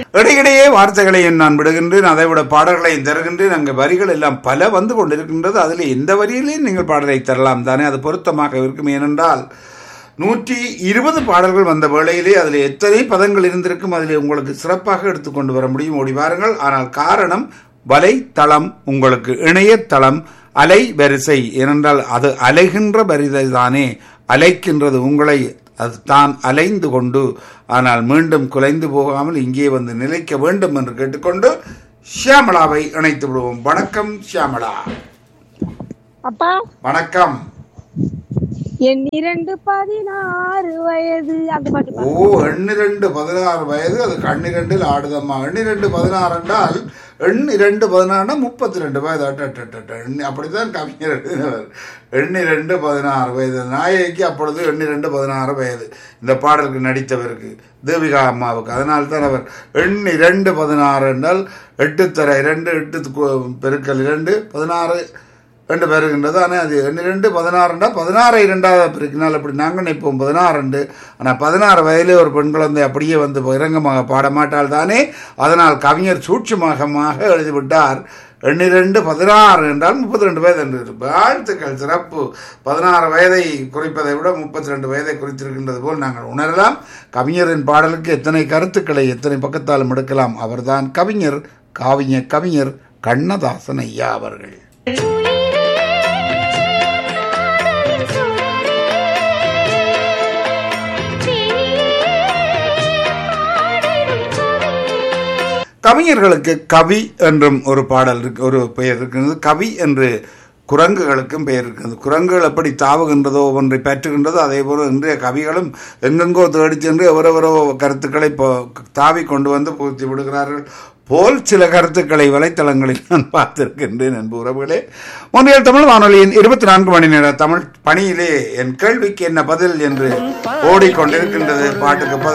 இடையிடையே வார்த்தைகளையும் நான் விடுகின்றேன் அதை விட பாடல்களையும் தருகின்றேன் அங்கே வரிகள் எல்லாம் பல வந்து கொண்டிருக்கின்றது அதில் எந்த வரியிலையும் நீங்கள் பாடலை தரலாம் தானே அது பொருத்தமாக இருக்கும் ஏனென்றால் நூற்றி இருபது பாடல்கள் வந்த வேளையிலே அதில் எத்தனை பதங்கள் இருந்திருக்கும் அதில் உங்களுக்கு சிறப்பாக எடுத்துக்கொண்டு வர முடியும் ஓடி வாருங்கள் ஆனால் காரணம் வலைத்தளம் உங்களுக்கு இணையதளம் அலை வரிசை ஏனென்றால் அது அலைகின்ற வரிசை தானே அலைக்கின்றது உங்களை அது தான் அலைந்து கொண்டு ஆனால் மீண்டும் குலைந்து போகாமல் இங்கே வந்து நிலைக்க வேண்டும் என்று கேட்டுக்கொண்டு ஷியாமளாவை இணைத்து விடுவோம் வணக்கம் ஷியாமளா அப்பா வணக்கம் என் இரண்டு பதினாறு வயது அந்த பாட்டு ஓ பாடு. எண்ணிரண்டு பதினாறு வயது அது கண்ணிரண்டில் ஆடுதம்மா எண்ணிரண்டு பதினாறு என்றால் எண்ணிரண்டு பதினாறுனா முப்பத்தி ரெண்டு வயது அட்ட, அட்ட, அட்ட, அட்ட. எண்ணி அப்படித்தான் கவிஞர் எழுதினவர் எண்ணிரண்டு பதினாறு வயது நாயகிக்கு அப்பொழுது எண்ணிரண்டு பதினாறு வயது இந்த பாடலுக்கு நடித்தவருக்கு தேவிகா அம்மாவுக்கு அதனால் தான் அவர் எண்ணிரண்டு பதினாறு என்றால் எட்டு தர இரண்டு எட்டு கு- பெருக்கல் இரண்டு பதினாறு ரெண்டு பெருகின்றது ஆனால் அது ரெண்டு பதினாறுண்டா பதினாறு இரண்டாவது பெருக்கினால் அப்படி நாங்கள் நினைப்போம் பதினாறுண்டு ஆனால் பதினாறு வயதிலே ஒரு பெண் குழந்தை அப்படியே வந்து இறங்கமாக பாடமாட்டால் தானே அதனால் கவிஞர் சூட்சமாக எழுதிவிட்டார் எண்ணிரண்டு பதினாறு என்றால் முப்பத்தி ரெண்டு வயது என்று வாழ்த்துக்கள் சிறப்பு பதினாறு வயதை குறிப்பதை விட முப்பத்தி ரெண்டு வயதை குறித்திருக்கின்றது போல் நாங்கள் உணரலாம் கவிஞரின் பாடலுக்கு எத்தனை கருத்துக்களை எத்தனை பக்கத்தாலும் எடுக்கலாம் அவர்தான் கவிஞர் காவிய கவிஞர் கண்ணதாசன் ஐயா அவர்கள் கவிஞர்களுக்கு கவி என்றும் ஒரு பாடல் இருக்கு ஒரு பெயர் இருக்கிறது கவி என்று குரங்குகளுக்கும் பெயர் இருக்கிறது குரங்குகள் எப்படி தாவுகின்றதோ ஒன்றை பற்றுகின்றதோ அதே போல இன்றைய கவிகளும் எங்கெங்கோ தேடிச் சென்று எவரெவரோ கருத்துக்களை இப்போ தாவி கொண்டு வந்து புகுத்தி விடுகிறார்கள் போல் சில கருத்துக்களை வலைத்தளங்களில் நான் பார்த்திருக்கின்றேன் என்பு உறவுகளே ஒன்றியல் தமிழ் வானொலியின் இருபத்தி நான்கு மணி நேர தமிழ் பணியிலே என் கேள்விக்கு என்ன பதில் என்று ஓடிக்கொண்டிருக்கின்றது பாட்டுக்கு பதில்